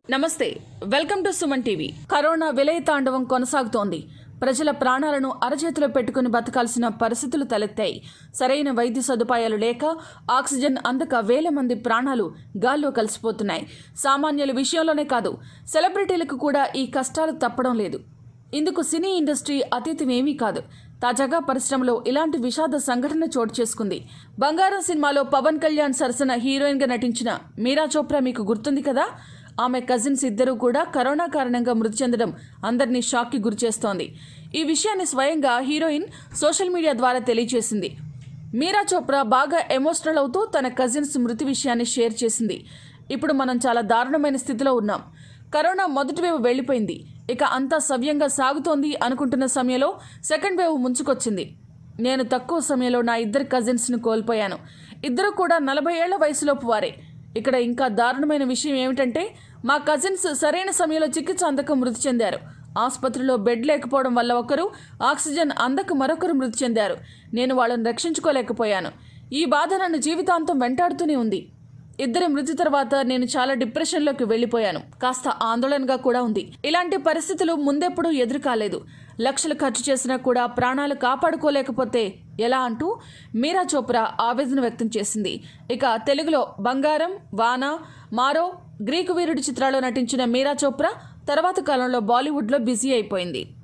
నమస్తే welcome to Suman TV corona విలయ తాండవం కొనసాగుతోంది ప్రజల ప్రాణాలను అరచేతిలో పెట్టుకుని బతకాల్సిన పరిస్థితులు తలెత్తాయి సరైన వైద్య సదుపాయాలు లేక ఆక్సిజన్ అందక వేల మంది ప్రాణాలు గాల్లో కలిసిపోతున్నాయి సామాన్యుల విషయంలోనే కాదు సెలబ్రిటీలకు కూడా ఈ కష్టాలు తప్పడం లేదు ఇందుకు సినీ ఇండస్ట్రీ అతీతం ఏమీ కాదు తాజాగా పరిశ్రమలో ఇలాంటి విషాద సంఘటన చోటు చేసుకుంది బంగారం సినిమాలో పవన్ కళ్యాణ్ సరసన హీరోయిన్గా నటించిన మీరా చోప్రా మీకు గుర్తుంది కదా ఆమె కజిన్స్ ఇద్దరూ కూడా కరోనా కారణంగా మృతి చెందడం అందరినీ షాక్కి గురిచేస్తోంది ఈ విషయాన్ని స్వయంగా హీరోయిన్ సోషల్ మీడియా ద్వారా తెలియజేసింది మీరా చోప్రా బాగా ఎమోషనల్ అవుతూ తన కజిన్స్ మృతి విషయాన్ని షేర్ చేసింది ఇప్పుడు మనం చాలా దారుణమైన స్థితిలో ఉన్నాం కరోనా మొదటి వేవ్ వెళ్ళిపోయింది ఇక అంతా సవ్యంగా సాగుతోంది అనుకుంటున్న సమయంలో సెకండ్ వేవ్ ముంచుకొచ్చింది నేను తక్కువ సమయంలో నా ఇద్దరు కజిన్స్ను కోల్పోయాను ఇద్దరు కూడా నలభై ఏళ్ల వయసులోపు వారే ఇక్కడ ఇంకా దారుణమైన విషయం ఏమిటంటే మా కజిన్స్ సరైన సమయంలో చికిత్స అందక మృతి చెందారు ఆసుపత్రిలో బెడ్ లేకపోవడం వల్ల ఒకరు ఆక్సిజన్ అందక మరొకరు మృతి చెందారు నేను వాళ్ళని రక్షించుకోలేకపోయాను ఈ బాధ నన్ను జీవితాంతం వెంటాడుతూనే ఉంది ఇద్దరి మృతి తర్వాత నేను చాలా డిప్రెషన్లోకి వెళ్ళిపోయాను కాస్త ఆందోళనగా కూడా ఉంది ఇలాంటి పరిస్థితులు ముందెప్పుడూ ఎదురు కాలేదు లక్షలు ఖర్చు చేసినా కూడా ప్రాణాలు కాపాడుకోలేకపోతే ఎలా అంటూ మీరా చోప్రా ఆవేదన వ్యక్తం చేసింది ఇక తెలుగులో బంగారం వాన మారో గ్రీకు వీరుడి చిత్రాల్లో నటించిన మీరా చోప్రా తర్వాత కాలంలో బాలీవుడ్లో బిజీ అయిపోయింది